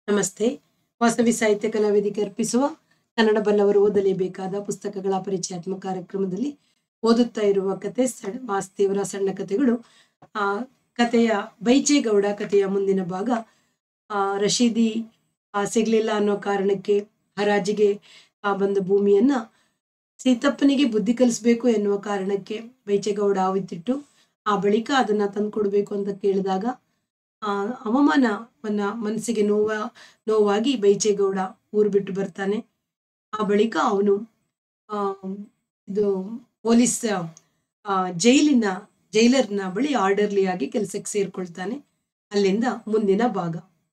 ನಮಸ್ತೆ ವಾಸವಿ ಸಾಹಿತ್ಯ ಕಲಾವೇದಿಕೆ ಅರ್ಪಿಸುವ ಕನ್ನಡ ಬಲ್ಲವರು ಓದಲೇಬೇಕಾದ ಪುಸ್ತಕಗಳ ಪರಿಚಯಾತ್ಮಕ ಕಾರ್ಯಕ್ರಮದಲ್ಲಿ ಓದುತ್ತಾ ಇರುವ ಕತೆ ಸಣ್ಣ ವಾಸುದೇವರ ಸಣ್ಣ ಕಥೆಗಳು ಆ ಕಥೆಯ ಬೈಚೇಗೌಡ ಕಥೆಯ ಮುಂದಿನ ಭಾಗ ಆ ರಶೀದಿ ಆ, ಸಿಗ್ಲಿಲ್ಲ ಅನ್ನೋ ಕಾರಣಕ್ಕೆ ಹರಾಜಿಗೆ ಆ ಬಂದ ಭೂಮಿಯನ್ನ ಸೀತಪ್ಪನಿಗೆ ಬುದ್ಧಿ ಕಲಿಸ್ಬೇಕು ಎನ್ನುವ ಕಾರಣಕ್ಕೆ ಬೈಚೇಗೌಡ ಆವಿತ್ತಿಟ್ಟು ಆ ಬಳಿಕ ಅದನ್ನ ತಂದ್ಕೊಡ್ಬೇಕು ಅಂತ ಕೇಳಿದಾಗ ಆ ಅವಮಾನವನ್ನ ಮನಸ್ಸಿಗೆ ನೋವ ನೋವಾಗಿ ಬೈಚೇಗೌಡ ಊರು ಬಿಟ್ಟು ಬರ್ತಾನೆ ಆ ಬಳಿಕ ಅವನು ಆ ಇದು ಪೊಲೀಸ್ ಆ, ಜೈಲಿನ ಜೈಲರ್ನ ಬಳಿ ಆರ್ಡರ್ಲಿ ಆಗಿ ಕೆಲಸಕ್ಕೆ ಸೇರ್ಕೊಳ್ತಾನೆ ಅಲ್ಲಿಂದ ಮುಂದಿನ ಭಾಗ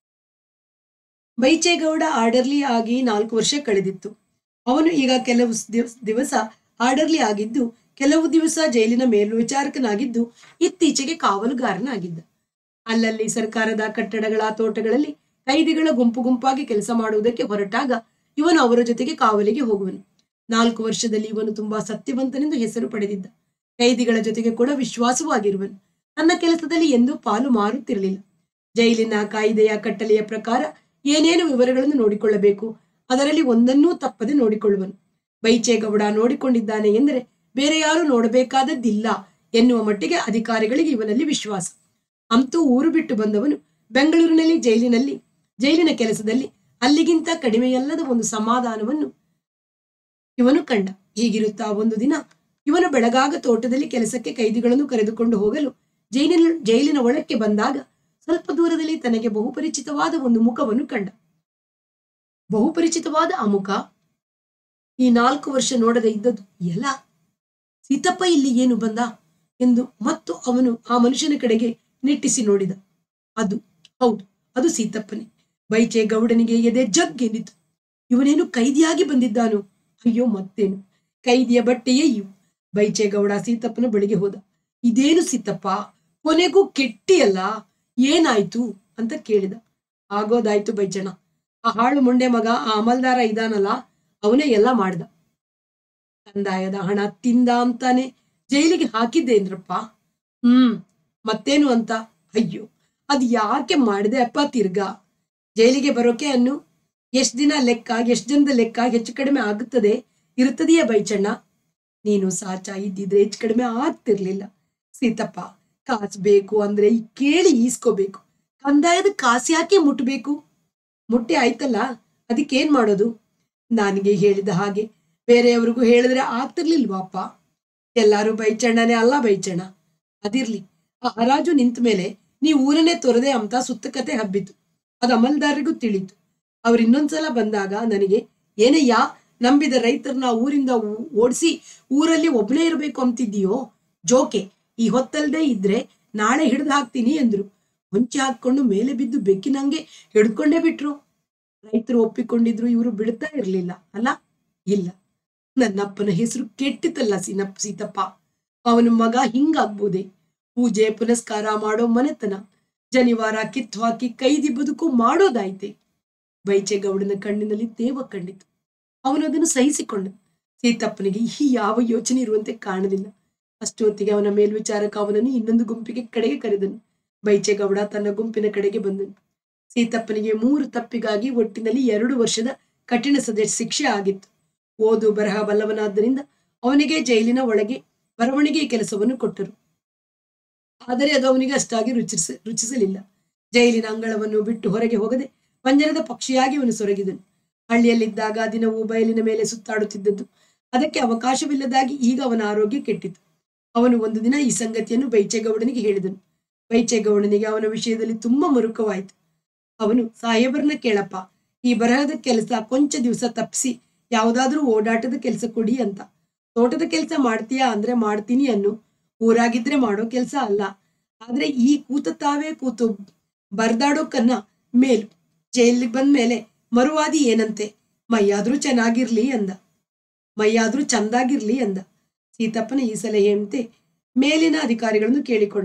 ಬೈಚೇಗೌಡ ಆರ್ಡರ್ಲಿ ಆಗಿ ನಾಲ್ಕು ವರ್ಷ ಕಳೆದಿತ್ತು ಅವನು ಈಗ ಕೆಲವು ದಿವಸ ದಿವಸ ಆರ್ಡರ್ಲಿ ಆಗಿದ್ದು ಕೆಲವು ದಿವಸ ಜೈಲಿನ ಮೇಲ್ವಿಚಾರಕನಾಗಿದ್ದು ಇತ್ತೀಚೆಗೆ ಕಾವಲುಗಾರನಾಗಿದ್ದ ಅಲ್ಲಲ್ಲಿ ಸರ್ಕಾರದ ಕಟ್ಟಡಗಳ ತೋಟಗಳಲ್ಲಿ ಕೈದಿಗಳ ಗುಂಪು ಗುಂಪಾಗಿ ಕೆಲಸ ಮಾಡುವುದಕ್ಕೆ ಹೊರಟಾಗ ಇವನು ಅವರ ಜೊತೆಗೆ ಕಾವಲಿಗೆ ಹೋಗುವನು ನಾಲ್ಕು ವರ್ಷದಲ್ಲಿ ಇವನು ತುಂಬಾ ಸತ್ಯವಂತನೆಂದು ಹೆಸರು ಪಡೆದಿದ್ದ ಕೈದಿಗಳ ಜೊತೆಗೆ ಕೂಡ ವಿಶ್ವಾಸವಾಗಿರುವನು ತನ್ನ ಕೆಲಸದಲ್ಲಿ ಎಂದೂ ಪಾಲು ಮಾರುತ್ತಿರಲಿಲ್ಲ ಜೈಲಿನ ಕಾಯ್ದೆಯ ಕಟ್ಟಳೆಯ ಪ್ರಕಾರ ಏನೇನು ವಿವರಗಳನ್ನು ನೋಡಿಕೊಳ್ಳಬೇಕು ಅದರಲ್ಲಿ ಒಂದನ್ನೂ ತಪ್ಪದೆ ನೋಡಿಕೊಳ್ಳುವನು ಬೈಚೇಗೌಡ ನೋಡಿಕೊಂಡಿದ್ದಾನೆ ಎಂದರೆ ಬೇರೆ ಯಾರು ನೋಡಬೇಕಾದದ್ದಿಲ್ಲ ಎನ್ನುವ ಮಟ್ಟಿಗೆ ಅಧಿಕಾರಿಗಳಿಗೆ ಇವನಲ್ಲಿ ವಿಶ್ವಾಸ ಅಂತೂ ಊರು ಬಿಟ್ಟು ಬಂದವನು ಬೆಂಗಳೂರಿನಲ್ಲಿ ಜೈಲಿನಲ್ಲಿ ಜೈಲಿನ ಕೆಲಸದಲ್ಲಿ ಅಲ್ಲಿಗಿಂತ ಕಡಿಮೆಯಲ್ಲದ ಒಂದು ಸಮಾಧಾನವನ್ನು ಇವನು ಕಂಡ ಹೀಗಿರುತ್ತಾ ಒಂದು ದಿನ ಇವನು ಬೆಳಗಾಗ ತೋಟದಲ್ಲಿ ಕೆಲಸಕ್ಕೆ ಕೈದಿಗಳನ್ನು ಕರೆದುಕೊಂಡು ಹೋಗಲು ಜೈಲಿನ ಜೈಲಿನ ಒಳಕ್ಕೆ ಬಂದಾಗ ಸ್ವಲ್ಪ ದೂರದಲ್ಲಿ ತನಗೆ ಬಹುಪರಿಚಿತವಾದ ಒಂದು ಮುಖವನ್ನು ಕಂಡ ಬಹುಪರಿಚಿತವಾದ ಆ ಮುಖ ಈ ನಾಲ್ಕು ವರ್ಷ ನೋಡದೆ ಇದ್ದದ್ದು ಎಲ್ಲ ಸೀತಪ್ಪ ಇಲ್ಲಿ ಏನು ಬಂದ ಎಂದು ಮತ್ತು ಅವನು ಆ ಮನುಷ್ಯನ ಕಡೆಗೆ ನಿಟ್ಟಿಸಿ ನೋಡಿದ ಅದು ಹೌದು ಅದು ಸೀತಪ್ಪನೇ ಬೈಚೆ ಗೌಡನಿಗೆ ಎದೆ ಜಗ್ಗೆಂದಿತು ಇವನೇನು ಕೈದಿಯಾಗಿ ಬಂದಿದ್ದಾನು ಅಯ್ಯೋ ಮತ್ತೇನು ಕೈದಿಯ ಬಟ್ಟೆಯೇ ಇವು ಬೈಚೇಗೌಡ ಸೀತಪ್ಪನ ಬಳಿಗೆ ಹೋದ ಇದೇನು ಸೀತಪ್ಪ ಕೊನೆಗೂ ಕೆಟ್ಟಿಯಲ್ಲ ಏನಾಯ್ತು ಅಂತ ಕೇಳಿದ ಆಗೋದಾಯ್ತು ಬೈಚಣ್ಣ ಆ ಹಾಳು ಮುಂಡೆ ಮಗ ಆ ಅಮಲ್ದಾರ ಇದಾನಲ್ಲ ಅವನೇ ಎಲ್ಲ ಮಾಡ್ದ ಕಂದಾಯದ ಹಣ ತಿಂದ ಅಂತಾನೆ ಜೈಲಿಗೆ ಹಾಕಿದ್ದೇನ್ರಪ್ಪ ಹ್ಮ್ ಮತ್ತೇನು ಅಂತ ಅಯ್ಯೋ ಅದ್ ಯಾಕೆ ಮಾಡಿದೆ ಅಪ್ಪ ತಿರ್ಗಾ ಜೈಲಿಗೆ ಬರೋಕೆ ಅನ್ನು ಎಷ್ಟ್ ದಿನ ಲೆಕ್ಕ ಎಷ್ಟ್ ಜನದ ಲೆಕ್ಕ ಹೆಚ್ಚು ಕಡಿಮೆ ಆಗುತ್ತದೆ ಇರುತ್ತದೆಯೇ ಬೈಚಣ್ಣ ನೀನು ಸಾಚ ಇದ್ದಿದ್ರೆ ಹೆಚ್ಚು ಕಡಿಮೆ ಆಗ್ತಿರ್ಲಿಲ್ಲ ಸೀತಪ್ಪ ಕಾಸು ಬೇಕು ಅಂದ್ರೆ ಈ ಕೇಳಿ ಈಸ್ಕೋಬೇಕು ಕಂದಾಯದ ಕಾಸು ಯಾಕೆ ಮುಟ್ಬೇಕು ಮುಟ್ಟಿ ಆಯ್ತಲ್ಲ ಅದಕ್ಕೇನ್ ಮಾಡೋದು ನನಗೆ ಹೇಳಿದ ಹಾಗೆ ಬೇರೆಯವ್ರಿಗೂ ಹೇಳಿದ್ರೆ ಆಗ್ತಿರ್ಲಿಲ್ವಾಪ್ಪ ಎಲ್ಲಾರು ಬೈಚಣ್ಣನೇ ಅಲ್ಲ ಬೈಚಣ್ಣ ಅದಿರ್ಲಿ ಆ ಹರಾಜು ನಿಂತ ಮೇಲೆ ನೀವು ಊರನ್ನೇ ತೊರೆದೆ ಅಂತ ಸುತ್ತ ಕತೆ ಹಬ್ಬಿತು ಅದು ಅಮಲ್ದಾರಿಗೂ ತಿಳಿತು ಅವ್ರು ಇನ್ನೊಂದ್ಸಲ ಬಂದಾಗ ನನಗೆ ಏನಯ್ಯ ನಂಬಿದ ರೈತರನ್ನ ಊರಿಂದ ಊ- ಓಡಿಸಿ ಊರಲ್ಲಿ ಒಬ್ನೇ ಇರಬೇಕು ಅಂತಿದ್ದೀಯೋ ಜೋಕೆ ಈ ಹೊತ್ತಲ್ದೇ ಇದ್ರೆ ನಾಳೆ ಹಿಡಿದು ಹಾಕ್ತೀನಿ ಎಂದ್ರು ಹೊಂಚಿ ಹಾಕೊಂಡು ಮೇಲೆ ಬಿದ್ದು ಬೆಕ್ಕಿನಂಗೆ ಹಿಡ್ಕೊಂಡೇ ಬಿಟ್ರು ರೈತರು ಒಪ್ಪಿಕೊಂಡಿದ್ರು ಇವರು ಬಿಡ್ತಾ ಇರ್ಲಿಲ್ಲ ಅಲ್ಲ ಇಲ್ಲ ನನ್ನಪ್ಪನ ಹೆಸರು ಕೆಟ್ಟಿತಲ್ಲ ಸೀನಪ್ ಸೀತಪ್ಪ ಅವನ ಮಗ ಹಿಂಗಾಗ್ಬೋದೆ ಪೂಜೆ ಪುನಸ್ಕಾರ ಮಾಡೋ ಮನೆತನ ಜನಿವಾರ ಕಿತ್ತು ಹಾಕಿ ಕೈದಿ ಬದುಕು ಮಾಡೋದಾಯ್ತೆ ಬೈಚೇಗೌಡನ ಕಣ್ಣಿನಲ್ಲಿ ತೇವ ಕಂಡಿತು ಅವನು ಅದನ್ನು ಸಹಿಸಿಕೊಂಡ ಸೀತಪ್ಪನಿಗೆ ಈ ಯಾವ ಯೋಚನೆ ಇರುವಂತೆ ಕಾಣಲಿಲ್ಲ ಅಷ್ಟೊತ್ತಿಗೆ ಅವನ ಮೇಲ್ವಿಚಾರಕ ಅವನನ್ನು ಇನ್ನೊಂದು ಗುಂಪಿಗೆ ಕಡೆಗೆ ಕರೆದನು ಬೈಚೇಗೌಡ ತನ್ನ ಗುಂಪಿನ ಕಡೆಗೆ ಬಂದನು ಸೀತಪ್ಪನಿಗೆ ಮೂರು ತಪ್ಪಿಗಾಗಿ ಒಟ್ಟಿನಲ್ಲಿ ಎರಡು ವರ್ಷದ ಕಠಿಣ ಸದ ಶಿಕ್ಷೆ ಆಗಿತ್ತು ಓದು ಬರಹ ಬಲ್ಲವನಾದ್ದರಿಂದ ಅವನಿಗೆ ಜೈಲಿನ ಒಳಗೆ ಬರವಣಿಗೆ ಕೆಲಸವನ್ನು ಕೊಟ್ಟರು ಆದರೆ ಅದು ಅವನಿಗೆ ಅಷ್ಟಾಗಿ ರುಚಿಸ ರುಚಿಸಲಿಲ್ಲ ಜೈಲಿನ ಅಂಗಳವನ್ನು ಬಿಟ್ಟು ಹೊರಗೆ ಹೋಗದೆ ಪಂಜರದ ಪಕ್ಷಿಯಾಗಿ ಅವನು ಸೊರಗಿದನು ಹಳ್ಳಿಯಲ್ಲಿದ್ದಾಗ ದಿನವೂ ಬಯಲಿನ ಮೇಲೆ ಸುತ್ತಾಡುತ್ತಿದ್ದದ್ದು ಅದಕ್ಕೆ ಅವಕಾಶವಿಲ್ಲದಾಗಿ ಈಗ ಅವನ ಆರೋಗ್ಯ ಕೆಟ್ಟಿತು ಅವನು ಒಂದು ದಿನ ಈ ಸಂಗತಿಯನ್ನು ಬೈಚೇಗೌಡನಿಗೆ ಹೇಳಿದನು ಬೈಚೇಗೌಡನಿಗೆ ಅವನ ವಿಷಯದಲ್ಲಿ ತುಂಬಾ ಮರುಕವಾಯಿತು ಅವನು ಸಾಹೇಬರನ್ನ ಕೇಳಪ್ಪ ಈ ಬರಹದ ಕೆಲಸ ಕೊಂಚ ದಿವಸ ತಪ್ಪಿಸಿ ಯಾವುದಾದ್ರೂ ಓಡಾಟದ ಕೆಲಸ ಕೊಡಿ ಅಂತ ತೋಟದ ಕೆಲಸ ಮಾಡ್ತೀಯಾ ಅಂದ್ರೆ ಮಾಡ್ತೀನಿ ಅನ್ನು ಊರಾಗಿದ್ರೆ ಮಾಡೋ ಕೆಲಸ ಅಲ್ಲ ಆದ್ರೆ ಈ ಕೂತ ತಾವೇ ಕೂತು ಬರ್ದಾಡೋಕನ್ನ ಮೇಲು ಜೈಲಿಗೆ ಬಂದ್ಮೇಲೆ ಮರುವಾದಿ ಏನಂತೆ ಮೈಯಾದ್ರೂ ಚೆನ್ನಾಗಿರ್ಲಿ ಅಂದ ಮೈಯಾದ್ರೂ ಚಂದಾಗಿರ್ಲಿ ಅಂದ ಸೀತಪ್ಪನ ಈ ಸಲಹೆಯಂತೆ ಮೇಲಿನ ಅಧಿಕಾರಿಗಳನ್ನು ಕೇಳಿಕೊಂಡ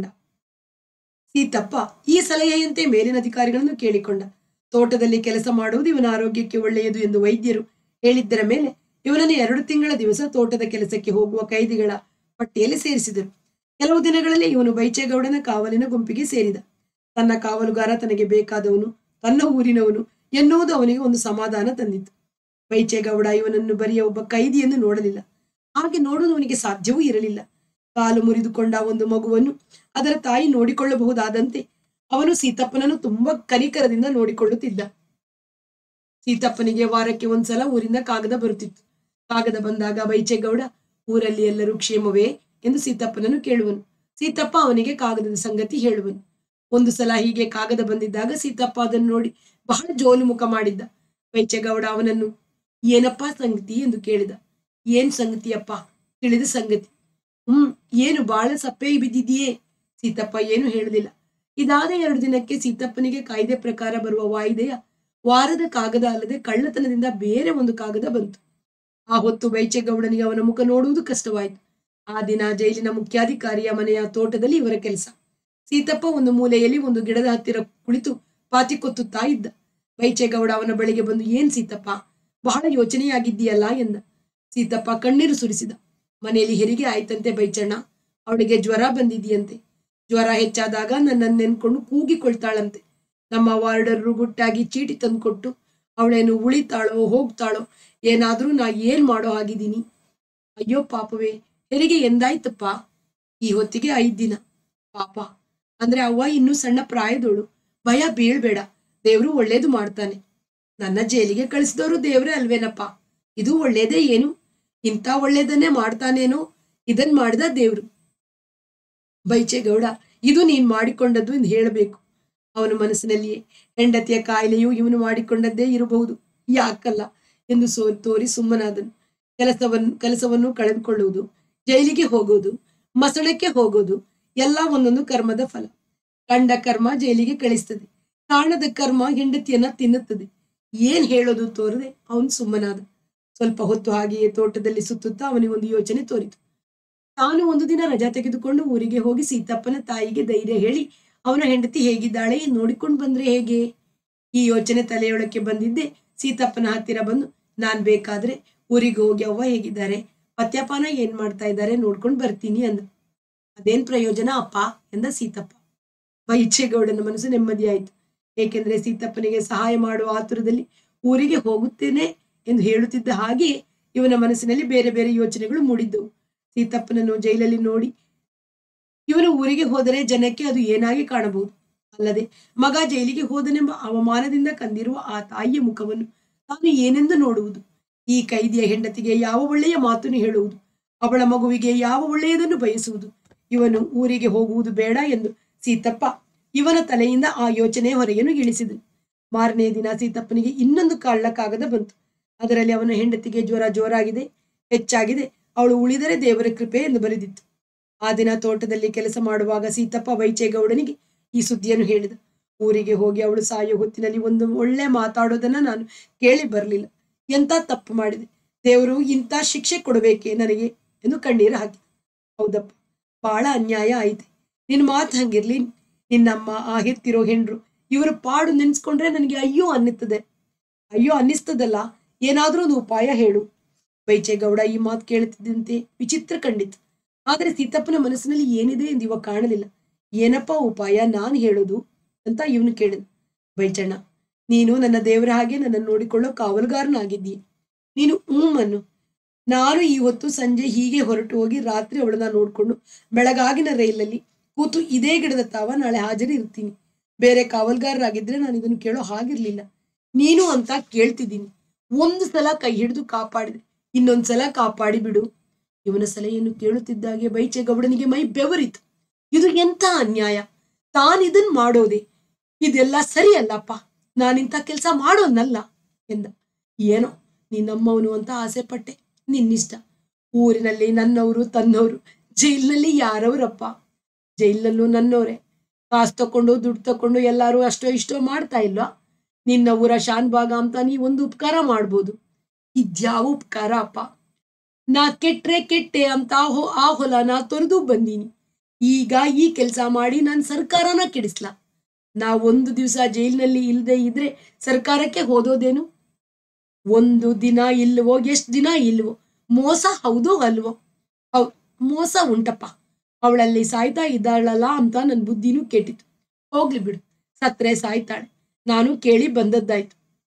ಸೀತಪ್ಪ ಈ ಸಲಹೆಯಂತೆ ಮೇಲಿನ ಅಧಿಕಾರಿಗಳನ್ನು ಕೇಳಿಕೊಂಡ ತೋಟದಲ್ಲಿ ಕೆಲಸ ಮಾಡುವುದು ಇವನ ಆರೋಗ್ಯಕ್ಕೆ ಒಳ್ಳೆಯದು ಎಂದು ವೈದ್ಯರು ಹೇಳಿದ್ದರ ಮೇಲೆ ಇವನನ್ನು ಎರಡು ತಿಂಗಳ ದಿವಸ ತೋಟದ ಕೆಲಸಕ್ಕೆ ಹೋಗುವ ಕೈದಿಗಳ ಪಟ್ಟಿಯಲ್ಲಿ ಸೇರಿಸಿದರು ಕೆಲವು ದಿನಗಳಲ್ಲಿ ಇವನು ಬೈಚೇಗೌಡನ ಕಾವಲಿನ ಗುಂಪಿಗೆ ಸೇರಿದ ತನ್ನ ಕಾವಲುಗಾರ ತನಗೆ ಬೇಕಾದವನು ತನ್ನ ಊರಿನವನು ಎನ್ನುವುದು ಅವನಿಗೆ ಒಂದು ಸಮಾಧಾನ ತಂದಿತ್ತು ಬೈಚೇಗೌಡ ಇವನನ್ನು ಬರಿಯ ಒಬ್ಬ ಕೈದಿಯನ್ನು ನೋಡಲಿಲ್ಲ ಹಾಗೆ ನೋಡಲು ಅವನಿಗೆ ಸಾಧ್ಯವೂ ಇರಲಿಲ್ಲ ಕಾಲು ಮುರಿದುಕೊಂಡ ಒಂದು ಮಗುವನ್ನು ಅದರ ತಾಯಿ ನೋಡಿಕೊಳ್ಳಬಹುದಾದಂತೆ ಅವನು ಸೀತಪ್ಪನನ್ನು ತುಂಬಾ ಕನಿಕರದಿಂದ ನೋಡಿಕೊಳ್ಳುತ್ತಿದ್ದ ಸೀತಪ್ಪನಿಗೆ ವಾರಕ್ಕೆ ಒಂದ್ಸಲ ಊರಿಂದ ಕಾಗದ ಬರುತ್ತಿತ್ತು ಕಾಗದ ಬಂದಾಗ ಬೈಚೇಗೌಡ ಊರಲ್ಲಿ ಎಲ್ಲರೂ ಕ್ಷೇಮವೇ ಎಂದು ಸೀತಪ್ಪನನ್ನು ಕೇಳುವನು ಸೀತಪ್ಪ ಅವನಿಗೆ ಕಾಗದದ ಸಂಗತಿ ಹೇಳುವನು ಒಂದು ಸಲ ಹೀಗೆ ಕಾಗದ ಬಂದಿದ್ದಾಗ ಸೀತಪ್ಪ ಅದನ್ನು ನೋಡಿ ಬಹಳ ಜೋಲು ಮುಖ ಮಾಡಿದ್ದ ಬೈಚೇಗೌಡ ಅವನನ್ನು ಏನಪ್ಪ ಸಂಗತಿ ಎಂದು ಕೇಳಿದ ಏನ್ ಸಂಗತಿಯಪ್ಪ ತಿಳಿದ ಸಂಗತಿ ಹ್ಮ್ ಏನು ಬಾಳ ಸಪ್ಪೆ ಬಿದ್ದಿದೆಯೇ ಸೀತಪ್ಪ ಏನು ಹೇಳುದಿಲ್ಲ ಇದಾದ ಎರಡು ದಿನಕ್ಕೆ ಸೀತಪ್ಪನಿಗೆ ಕಾಯ್ದೆ ಪ್ರಕಾರ ಬರುವ ವಾಯಿದೆಯ ವಾರದ ಕಾಗದ ಅಲ್ಲದೆ ಕಳ್ಳತನದಿಂದ ಬೇರೆ ಒಂದು ಕಾಗದ ಬಂತು ಆ ಹೊತ್ತು ಬೈಚೇಗೌಡನಿಗೆ ಅವನ ಮುಖ ನೋಡುವುದು ಕಷ್ಟವಾಯಿತು ಆ ದಿನ ಜೈಲಿನ ಮುಖ್ಯಾಧಿಕಾರಿಯ ಮನೆಯ ತೋಟದಲ್ಲಿ ಇವರ ಕೆಲಸ ಸೀತಪ್ಪ ಒಂದು ಮೂಲೆಯಲ್ಲಿ ಒಂದು ಗಿಡದ ಹತ್ತಿರ ಕುಳಿತು ಪಾತಿ ಕೊತ್ತುತ್ತಾ ಇದ್ದ ಬೈಚೇಗೌಡ ಅವನ ಬಳಿಗೆ ಬಂದು ಏನ್ ಸೀತಪ್ಪ ಬಹಳ ಯೋಚನೆಯಾಗಿದ್ದೀಯಲ್ಲ ಎಂದ ಸೀತಪ್ಪ ಕಣ್ಣೀರು ಸುರಿಸಿದ ಮನೆಯಲ್ಲಿ ಹೆರಿಗೆ ಆಯ್ತಂತೆ ಬೈಚಣ್ಣ ಅವಳಿಗೆ ಜ್ವರ ಬಂದಿದೆಯಂತೆ ಜ್ವರ ಹೆಚ್ಚಾದಾಗ ನನ್ನನ್ನು ನೆನ್ಕೊಂಡು ಕೂಗಿಕೊಳ್ತಾಳಂತೆ ನಮ್ಮ ವಾರ್ಡರ್ರು ಗುಟ್ಟಾಗಿ ಚೀಟಿ ತಂದುಕೊಟ್ಟು ಅವಳೇನು ಉಳಿತಾಳೋ ಹೋಗ್ತಾಳೋ ಏನಾದ್ರೂ ನಾ ಏನ್ ಮಾಡೋ ಆಗಿದ್ದೀನಿ ಅಯ್ಯೋ ಪಾಪವೇ ಹೆರಿಗೆ ಎಂದಾಯ್ತಪ್ಪ ಈ ಹೊತ್ತಿಗೆ ಐದ್ ದಿನ ಪಾಪ ಅಂದ್ರೆ ಅವ್ವ ಇನ್ನೂ ಸಣ್ಣ ಪ್ರಾಯದೋಳು ಭಯ ಬೀಳ್ಬೇಡ ದೇವ್ರು ಒಳ್ಳೇದು ಮಾಡ್ತಾನೆ ನನ್ನ ಜೈಲಿಗೆ ಕಳಿಸಿದವರು ದೇವ್ರೇ ಅಲ್ವೇನಪ್ಪ ಇದು ಒಳ್ಳೇದೇ ಏನು ಇಂಥ ಒಳ್ಳೇದನ್ನೇ ಮಾಡ್ತಾನೇನೋ ಇದನ್ ಮಾಡಿದ ದೇವ್ರು ಬೈಚೇಗೌಡ ಇದು ನೀನ್ ಮಾಡಿಕೊಂಡದ್ದು ಎಂದು ಹೇಳಬೇಕು ಅವನ ಮನಸ್ಸಿನಲ್ಲಿಯೇ ಹೆಂಡತಿಯ ಕಾಯಿಲೆಯು ಇವನು ಮಾಡಿಕೊಂಡದ್ದೇ ಇರಬಹುದು ಯಾಕಲ್ಲ ಎಂದು ಸೋ ತೋರಿ ಸುಮ್ಮನಾದನು ಕೆಲಸವನ್ನು ಕೆಲಸವನ್ನು ಕಳೆದುಕೊಳ್ಳುವುದು ಜೈಲಿಗೆ ಹೋಗೋದು ಮಸಣಕ್ಕೆ ಹೋಗೋದು ಎಲ್ಲ ಒಂದೊಂದು ಕರ್ಮದ ಫಲ ಕಂಡ ಕರ್ಮ ಜೈಲಿಗೆ ಕಳಿಸ್ತದೆ ಕಾಣದ ಕರ್ಮ ಹೆಂಡತಿಯನ್ನ ತಿನ್ನುತ್ತದೆ ಏನ್ ಹೇಳೋದು ತೋರದೆ ಅವನು ಸುಮ್ಮನಾದ ಸ್ವಲ್ಪ ಹೊತ್ತು ಹಾಗೆಯೇ ತೋಟದಲ್ಲಿ ಸುತ್ತುತ್ತಾ ಅವನಿಗೆ ಒಂದು ಯೋಚನೆ ತೋರಿತು ತಾನು ಒಂದು ದಿನ ರಜಾ ತೆಗೆದುಕೊಂಡು ಊರಿಗೆ ಹೋಗಿ ಸೀತಪ್ಪನ ತಾಯಿಗೆ ಧೈರ್ಯ ಹೇಳಿ ಅವನ ಹೆಂಡತಿ ಹೇಗಿದ್ದಾಳೆ ನೋಡಿಕೊಂಡು ಬಂದ್ರೆ ಹೇಗೆ ಈ ಯೋಚನೆ ತಲೆಯೊಳಕ್ಕೆ ಬಂದಿದ್ದೆ ಸೀತಪ್ಪನ ಹತ್ತಿರ ಬಂದು ನಾನ್ ಬೇಕಾದ್ರೆ ಊರಿಗೆ ಹೋಗಿ ಅವ್ವ ಹೇಗಿದ್ದಾರೆ ಪತ್ಯಪಾನ ಏನ್ ಮಾಡ್ತಾ ಇದ್ದಾರೆ ನೋಡ್ಕೊಂಡು ಬರ್ತೀನಿ ಅಂದ ಅದೇನ್ ಪ್ರಯೋಜನ ಅಪ್ಪ ಎಂದ ಸೀತಪ್ಪ ಬೈಚೇಗೌಡನ ಮನಸ್ಸು ನೆಮ್ಮದಿಯಾಯಿತು ಏಕೆಂದ್ರೆ ಸೀತಪ್ಪನಿಗೆ ಸಹಾಯ ಮಾಡುವ ಆತುರದಲ್ಲಿ ಊರಿಗೆ ಹೋಗುತ್ತೇನೆ ಎಂದು ಹೇಳುತ್ತಿದ್ದ ಹಾಗೆ ಇವನ ಮನಸ್ಸಿನಲ್ಲಿ ಬೇರೆ ಬೇರೆ ಯೋಚನೆಗಳು ಮೂಡಿದ್ದವು ಸೀತಪ್ಪನನ್ನು ಜೈಲಲ್ಲಿ ನೋಡಿ ಇವನು ಊರಿಗೆ ಹೋದರೆ ಜನಕ್ಕೆ ಅದು ಏನಾಗಿ ಕಾಣಬಹುದು ಅಲ್ಲದೆ ಮಗ ಜೈಲಿಗೆ ಹೋದನೆಂಬ ಅವಮಾನದಿಂದ ಕಂದಿರುವ ಆ ತಾಯಿಯ ಮುಖವನ್ನು ತಾನು ಏನೆಂದು ನೋಡುವುದು ಈ ಕೈದಿಯ ಹೆಂಡತಿಗೆ ಯಾವ ಒಳ್ಳೆಯ ಮಾತನ್ನು ಹೇಳುವುದು ಅವಳ ಮಗುವಿಗೆ ಯಾವ ಒಳ್ಳೆಯದನ್ನು ಬಯಸುವುದು ಇವನು ಊರಿಗೆ ಹೋಗುವುದು ಬೇಡ ಎಂದು ಸೀತಪ್ಪ ಇವನ ತಲೆಯಿಂದ ಆ ಯೋಚನೆ ಹೊರಗೆನು ಇಳಿಸಿದನು ಮಾರನೇ ದಿನ ಸೀತಪ್ಪನಿಗೆ ಇನ್ನೊಂದು ಕಳ್ಳಕಾಗದ ಬಂತು ಅದರಲ್ಲಿ ಅವನ ಹೆಂಡತಿಗೆ ಜ್ವರ ಜೋರಾಗಿದೆ ಹೆಚ್ಚಾಗಿದೆ ಅವಳು ಉಳಿದರೆ ದೇವರ ಕೃಪೆ ಎಂದು ಬರೆದಿತ್ತು ಆ ದಿನ ತೋಟದಲ್ಲಿ ಕೆಲಸ ಮಾಡುವಾಗ ಸೀತಪ್ಪ ಬೈಚೇಗೌಡನಿಗೆ ಈ ಸುದ್ದಿಯನ್ನು ಹೇಳಿದ ಊರಿಗೆ ಹೋಗಿ ಅವಳು ಸಾಯೋ ಹೊತ್ತಿನಲ್ಲಿ ಒಂದು ಒಳ್ಳೆ ಮಾತಾಡೋದನ್ನ ನಾನು ಕೇಳಿ ಬರಲಿಲ್ಲ ಎಂತ ತಪ್ಪು ಮಾಡಿದೆ ದೇವರು ಇಂಥ ಶಿಕ್ಷೆ ಕೊಡಬೇಕೆ ನನಗೆ ಎಂದು ಕಣ್ಣೀರು ಹಾಕಿದ ಹೌದಪ್ಪ ಬಹಳ ಅನ್ಯಾಯ ಆಯ್ತೆ ನಿನ್ ಮಾತು ಹಂಗಿರ್ಲಿ ನಿನ್ನಮ್ಮ ಆ ಹೆತ್ತಿರೋ ಹೆಂಡ್ರು ಇವರ ಪಾಡು ನೆನ್ಸ್ಕೊಂಡ್ರೆ ನನಗೆ ಅಯ್ಯೋ ಅನ್ನಿಸ್ತದೆ ಅಯ್ಯೋ ಅನ್ನಿಸ್ತದಲ್ಲ ಏನಾದ್ರೂ ಒಂದು ಉಪಾಯ ಹೇಳು ಬೈಚೇಗೌಡ ಈ ಮಾತು ಕೇಳುತ್ತಿದ್ದಂತೆ ವಿಚಿತ್ರ ಕಂಡಿತು ಆದರೆ ಸೀತಪ್ಪನ ಮನಸ್ಸಿನಲ್ಲಿ ಏನಿದೆ ಎಂದು ಇವ ಕಾಣಲಿಲ್ಲ ಏನಪ್ಪ ಉಪಾಯ ನಾನು ಹೇಳೋದು ಅಂತ ಇವನು ಕೇಳಿದ ಬೈಚಣ್ಣ ನೀನು ನನ್ನ ದೇವರ ಹಾಗೆ ನನ್ನನ್ನು ನೋಡಿಕೊಳ್ಳೋ ಕಾವಲುಗಾರನಾಗಿದ್ದೀಯ ನೀನು ಉಮ್ಮನ್ನು ನಾನು ಈ ಹೊತ್ತು ಸಂಜೆ ಹೀಗೆ ಹೊರಟು ಹೋಗಿ ರಾತ್ರಿ ಅವಳನ್ನ ನೋಡ್ಕೊಂಡು ಬೆಳಗಾಗಿನ ರೈಲಲ್ಲಿ ಕೂತು ಇದೇ ಗಿಡದ ತಾವ ನಾಳೆ ಹಾಜರಿ ಇರ್ತೀನಿ ಬೇರೆ ಕಾವಲ್ಗಾರರಾಗಿದ್ರೆ ನಾನು ಇದನ್ನು ಕೇಳೋ ಹಾಗಿರ್ಲಿಲ್ಲ ನೀನು ಅಂತ ಕೇಳ್ತಿದ್ದೀನಿ ಒಂದು ಸಲ ಕೈ ಹಿಡಿದು ಕಾಪಾಡಿದೆ ಇನ್ನೊಂದ್ಸಲ ಕಾಪಾಡಿ ಬಿಡು ಇವನ ಸಲಹೆಯನ್ನು ಕೇಳುತ್ತಿದ್ದಾಗೆ ಬೈಚೇಗೌಡನಿಗೆ ಮೈ ಬೆವರಿತು ಇದು ಎಂಥ ಅನ್ಯಾಯ ತಾನಿದನ್ ಮಾಡೋದೆ ಇದೆಲ್ಲ ಸರಿಯಲ್ಲಪ್ಪ ನಾನಿಂಥ ಕೆಲಸ ಮಾಡೋನಲ್ಲ ಎಂದ ಏನೋ ನಿನ್ನಮ್ಮವನು ಅಂತ ಆಸೆ ಪಟ್ಟೆ ನಿನ್ನಿಷ್ಟ ಊರಿನಲ್ಲಿ ನನ್ನವರು ತನ್ನವರು ಜೈಲಿನಲ್ಲಿ ಯಾರವರಪ್ಪ ಜೈಲಲ್ಲೂ ನನ್ನವರೇ ಕಾಸು ತಕೊಂಡು ದುಡ್ಡು ತಕೊಂಡು ಎಲ್ಲರೂ ಅಷ್ಟೋ ಇಷ್ಟೋ ಮಾಡ್ತಾ ಇಲ್ವಾ ನಿನ್ನ ಊರ ಶಾನ್ ಭಾಗ ಅಂತ ನೀ ಒಂದು ಉಪಕಾರ ಮಾಡ್ಬೋದು ಇದ್ಯಾವ ಉಪಕಾರ ಅಪ್ಪ ನಾ ಕೆಟ್ರೆ ಕೆಟ್ಟೆ ಅಂತ ಹೋ ಆ ಹೊಲನ ತೊರೆದು ಬಂದೀನಿ ಈಗ ಈ ಕೆಲಸ ಮಾಡಿ ನಾನು ಸರ್ಕಾರನ ಕೆಡಿಸ್ಲಾ ನಾ ಒಂದು ದಿವಸ ಜೈಲಿನಲ್ಲಿ ಇಲ್ಲದೆ ಇದ್ರೆ ಸರ್ಕಾರಕ್ಕೆ ಹೋದೋದೇನು ಒಂದು ದಿನ ಇಲ್ವೋ ಎಷ್ಟು ದಿನ ಇಲ್ವೋ ಮೋಸ ಹೌದೋ ಅಲ್ವೋ ಹೌದ್ ಮೋಸ ಉಂಟಪ್ಪ ಅವಳಲ್ಲಿ ಸಾಯ್ತಾ ಇದ್ದಾಳಲ್ಲ ಅಂತ ನನ್ನ ಬುದ್ಧಿನೂ ಕೆಟ್ಟಿತು ಹೋಗ್ಲಿ ಬಿಡು ಸತ್ರೆ ಸಾಯ್ತಾಳೆ ನಾನು ಕೇಳಿ ಬಂದದ್ದಾಯ್ತು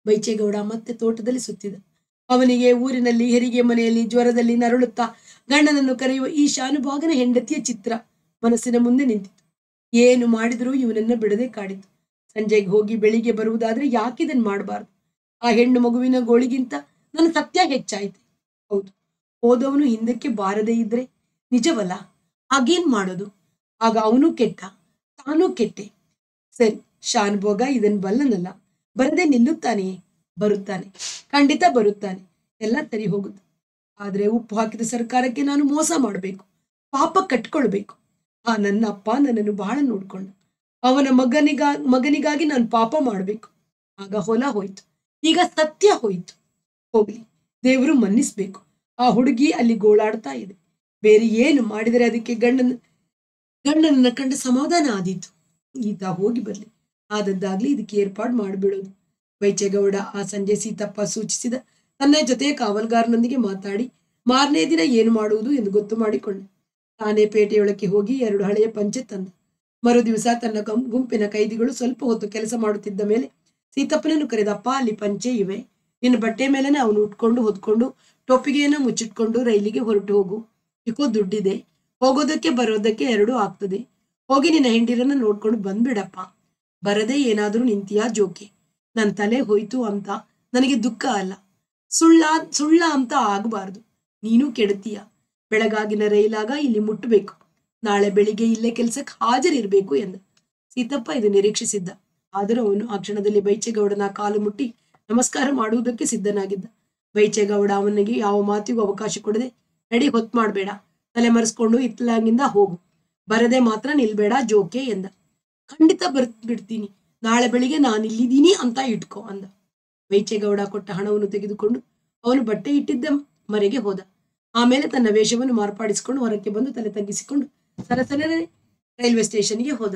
ಬೈಚೇಗೌಡ ಮತ್ತೆ ತೋಟದಲ್ಲಿ ಸುತ್ತಿದ ಅವನಿಗೆ ಊರಿನಲ್ಲಿ ಹೆರಿಗೆ ಮನೆಯಲ್ಲಿ ಜ್ವರದಲ್ಲಿ ನರಳುತ್ತಾ ಗಂಡನನ್ನು ಕರೆಯುವ ಈ ಶಾನುಭಾಗನ ಹೆಂಡತಿಯ ಚಿತ್ರ ಮನಸ್ಸಿನ ಮುಂದೆ ನಿಂತಿತು ಏನು ಮಾಡಿದರೂ ಇವನನ್ನ ಬಿಡದೆ ಕಾಡಿತು ಸಂಜೆಗೆ ಹೋಗಿ ಬೆಳಿಗ್ಗೆ ಬರುವುದಾದ್ರೆ ಯಾಕಿದನ್ ಮಾಡಬಾರ್ದು ಆ ಹೆಣ್ಣು ಮಗುವಿನ ಗೋಳಿಗಿಂತ ನನ್ನ ಸತ್ಯ ಹೆಚ್ಚಾಯ್ತು ಹೌದು ಹೋದವನು ಹಿಂದಕ್ಕೆ ಬಾರದೇ ಇದ್ರೆ ನಿಜವಲ್ಲ ಹಾಗೇನ್ ಮಾಡೋದು ಆಗ ಅವನು ಕೆಟ್ಟ ತಾನೂ ಕೆಟ್ಟೆ ಸರಿ ಶಾನ್ಭೋಗ ಇದನ್ ಬಲ್ಲನಲ್ಲ ಬರದೆ ನಿಲ್ಲುತ್ತಾನೆಯೇ ಬರುತ್ತಾನೆ ಖಂಡಿತ ಬರುತ್ತಾನೆ ಎಲ್ಲ ಸರಿ ಹೋಗುತ್ತೆ ಆದ್ರೆ ಉಪ್ಪು ಹಾಕಿದ ಸರ್ಕಾರಕ್ಕೆ ನಾನು ಮೋಸ ಮಾಡಬೇಕು ಪಾಪ ಕಟ್ಕೊಳ್ಬೇಕು ಆ ನನ್ನ ಅಪ್ಪ ನನ್ನನ್ನು ಬಹಳ ನೋಡ್ಕೊಂಡ ಅವನ ಮಗನಿಗಾ ಮಗನಿಗಾಗಿ ನಾನು ಪಾಪ ಮಾಡಬೇಕು ಆಗ ಹೊಲ ಹೋಯ್ತು ಈಗ ಸತ್ಯ ಹೋಯ್ತು ಹೋಗ್ಲಿ ದೇವರು ಮನ್ನಿಸ್ಬೇಕು ಆ ಹುಡುಗಿ ಅಲ್ಲಿ ಗೋಳಾಡ್ತಾ ಇದೆ ಬೇರೆ ಏನು ಮಾಡಿದರೆ ಅದಕ್ಕೆ ಗಂಡನ ಗಂಡನನ್ನ ಕಂಡ ಸಮಾಧಾನ ಆದೀತು ಈತ ಹೋಗಿ ಬರ್ಲಿ ಆದದ್ದಾಗ್ಲಿ ಇದಕ್ಕೆ ಏರ್ಪಾಡು ಮಾಡಿಬಿಡೋದು ಬೈಚೇಗೌಡ ಆ ಸಂಜೆ ಸೀತಪ್ಪ ಸೂಚಿಸಿದ ತನ್ನ ಜೊತೆಯ ಕಾವಲ್ಗಾರನೊಂದಿಗೆ ಮಾತಾಡಿ ಮಾರನೇ ದಿನ ಏನು ಮಾಡುವುದು ಎಂದು ಗೊತ್ತು ಮಾಡಿಕೊಂಡ ತಾನೇ ಪೇಟೆಯೊಳಕ್ಕೆ ಹೋಗಿ ಎರಡು ಹಳೆಯ ಪಂಚೆ ತಂದ ಮರು ದಿವಸ ತನ್ನ ಗಂ- ಗುಂಪಿನ ಕೈದಿಗಳು ಸ್ವಲ್ಪ ಹೊತ್ತು ಕೆಲಸ ಮಾಡುತ್ತಿದ್ದ ಮೇಲೆ ಸೀತಪ್ಪನನ್ನು ಕರೆದಪ್ಪ ಅಲ್ಲಿ ಪಂಚೆ ಇವೆ ನಿನ್ನ ಬಟ್ಟೆ ಮೇಲೆನೆ ಅವನು ಉಟ್ಕೊಂಡು ಹೊದ್ಕೊಂಡು ಟೊಪ್ಪಿಗೆಯನ್ನು ಮುಚ್ಚಿಟ್ಕೊಂಡು ರೈಲಿಗೆ ಹೊರಟು ಹೋಗು ಇಕೋ ದುಡ್ಡಿದೆ ಹೋಗೋದಕ್ಕೆ ಬರೋದಕ್ಕೆ ಎರಡೂ ಆಗ್ತದೆ ಹೋಗಿ ನಿನ್ನ ಹೆಂಡಿರನ್ನ ನೋಡ್ಕೊಂಡು ಬಂದ್ಬಿಡಪ್ಪ ಬರದೇ ಏನಾದ್ರೂ ನಿಂತಿಯಾ ಜೋಕೆ ನನ್ನ ತಲೆ ಹೋಯ್ತು ಅಂತ ನನಗೆ ದುಃಖ ಅಲ್ಲ ಸುಳ್ಳ ಸುಳ್ಳ ಅಂತ ಆಗಬಾರ್ದು ನೀನು ಕೆಡುತ್ತೀಯ ಬೆಳಗಾಗಿನ ರೈಲಾಗ ಇಲ್ಲಿ ಮುಟ್ಟಬೇಕು ನಾಳೆ ಬೆಳಿಗ್ಗೆ ಇಲ್ಲೇ ಕೆಲ್ಸಕ್ಕೆ ಹಾಜರಿರ್ಬೇಕು ಎಂದ ಸೀತಪ್ಪ ಇದು ನಿರೀಕ್ಷಿಸಿದ್ದ ಆದರೂ ಅವನು ಆ ಕ್ಷಣದಲ್ಲಿ ಬೈಚೇಗೌಡನ ಕಾಲು ಮುಟ್ಟಿ ನಮಸ್ಕಾರ ಮಾಡುವುದಕ್ಕೆ ಸಿದ್ಧನಾಗಿದ್ದ ಬೈಚೇಗೌಡ ಅವನಿಗೆ ಯಾವ ಮಾತಿಗೂ ಅವಕಾಶ ಕೊಡದೆ ನಡಿ ಹೊತ್ ಮಾಡಬೇಡ ತಲೆ ಮರೆಸ್ಕೊಂಡು ಇತ್ಲಾಗಿಂದ ಹೋಗು ಬರದೆ ಮಾತ್ರ ನಿಲ್ಬೇಡ ಜೋಕೆ ಎಂದ ಖಂಡಿತ ಬರ್ ಬಿಡ್ತೀನಿ ನಾಳೆ ಬೆಳಿಗ್ಗೆ ನಾನು ಇಲ್ಲಿದ್ದೀನಿ ಅಂತ ಇಟ್ಕೋ ಅಂದ ಬೈಚೇಗೌಡ ಕೊಟ್ಟ ಹಣವನ್ನು ತೆಗೆದುಕೊಂಡು ಅವನು ಬಟ್ಟೆ ಇಟ್ಟಿದ್ದ ಮರೆಗೆ ಹೋದ ಆಮೇಲೆ ತನ್ನ ವೇಷವನ್ನು ಮಾರ್ಪಾಡಿಸಿಕೊಂಡು ಹೊರಕ್ಕೆ ಬಂದು ತಲೆ ತಗ್ಗಿಸಿಕೊಂಡು ಸರಸರನೆ ರೈಲ್ವೆ ಸ್ಟೇಷನ್ಗೆ ಹೋದ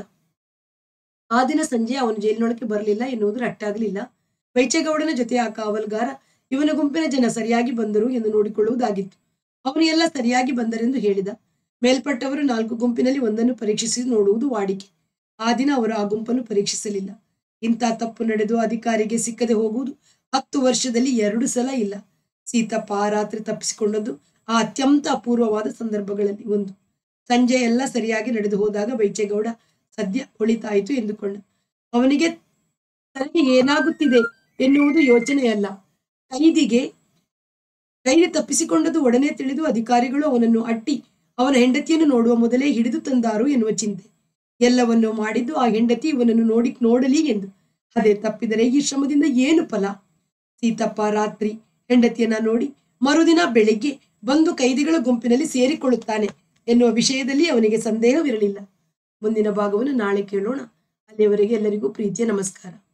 ಆ ದಿನ ಸಂಜೆ ಅವನು ಜೈಲಿನೊಳಗೆ ಬರಲಿಲ್ಲ ಎನ್ನುವುದು ರಟ್ಟಾಗಲಿಲ್ಲ ಬೈಚೇಗೌಡನ ಜೊತೆ ಆ ಕಾವಲ್ಗಾರ ಇವನ ಗುಂಪಿನ ಜನ ಸರಿಯಾಗಿ ಬಂದರು ಎಂದು ನೋಡಿಕೊಳ್ಳುವುದಾಗಿತ್ತು ಅವನು ಎಲ್ಲ ಸರಿಯಾಗಿ ಬಂದರೆಂದು ಹೇಳಿದ ಮೇಲ್ಪಟ್ಟವರು ನಾಲ್ಕು ಗುಂಪಿನಲ್ಲಿ ಒಂದನ್ನು ಪರೀಕ್ಷಿಸಿ ನೋಡುವುದು ವಾಡಿಕೆ ಆ ದಿನ ಅವರು ಆ ಗುಂಪನ್ನು ಪರೀಕ್ಷಿಸಲಿಲ್ಲ ಇಂಥ ತಪ್ಪು ನಡೆದು ಅಧಿಕಾರಿಗೆ ಸಿಕ್ಕದೆ ಹೋಗುವುದು ಹತ್ತು ವರ್ಷದಲ್ಲಿ ಎರಡು ಸಲ ಇಲ್ಲ ಸೀತಪ್ಪ ಆ ರಾತ್ರಿ ತಪ್ಪಿಸಿಕೊಂಡದ್ದು ಆ ಅತ್ಯಂತ ಅಪೂರ್ವವಾದ ಸಂದರ್ಭಗಳಲ್ಲಿ ಒಂದು ಸಂಜೆ ಎಲ್ಲ ಸರಿಯಾಗಿ ನಡೆದು ಹೋದಾಗ ಬೈಚೇಗೌಡ ಸದ್ಯ ಒಳಿತಾಯಿತು ಎಂದುಕೊಂಡ ಅವನಿಗೆ ತನಗೆ ಏನಾಗುತ್ತಿದೆ ಎನ್ನುವುದು ಯೋಚನೆಯಲ್ಲ ಕೈದಿಗೆ ಕೈದಿ ತಪ್ಪಿಸಿಕೊಂಡದ್ದು ಒಡನೆ ತಿಳಿದು ಅಧಿಕಾರಿಗಳು ಅವನನ್ನು ಅಟ್ಟಿ ಅವನ ಹೆಂಡತಿಯನ್ನು ನೋಡುವ ಮೊದಲೇ ಹಿಡಿದು ತಂದಾರು ಎನ್ನುವ ಚಿಂತೆ ಎಲ್ಲವನ್ನೂ ಮಾಡಿದ್ದು ಆ ಹೆಂಡತಿ ಇವನನ್ನು ನೋಡಿ ನೋಡಲಿ ಎಂದು ಅದೇ ತಪ್ಪಿದರೆ ಈ ಶ್ರಮದಿಂದ ಏನು ಫಲ ಸೀತಪ್ಪ ರಾತ್ರಿ ಹೆಂಡತಿಯನ್ನ ನೋಡಿ ಮರುದಿನ ಬೆಳಿಗ್ಗೆ ಬಂದು ಕೈದಿಗಳ ಗುಂಪಿನಲ್ಲಿ ಸೇರಿಕೊಳ್ಳುತ್ತಾನೆ ಎನ್ನುವ ವಿಷಯದಲ್ಲಿ ಅವನಿಗೆ ಸಂದೇಹವಿರಲಿಲ್ಲ ಮುಂದಿನ ಭಾಗವನ್ನು ನಾಳೆ ಕೇಳೋಣ ಅಲ್ಲಿಯವರೆಗೆ ಎಲ್ಲರಿಗೂ ಪ್ರೀತಿಯ ನಮಸ್ಕಾರ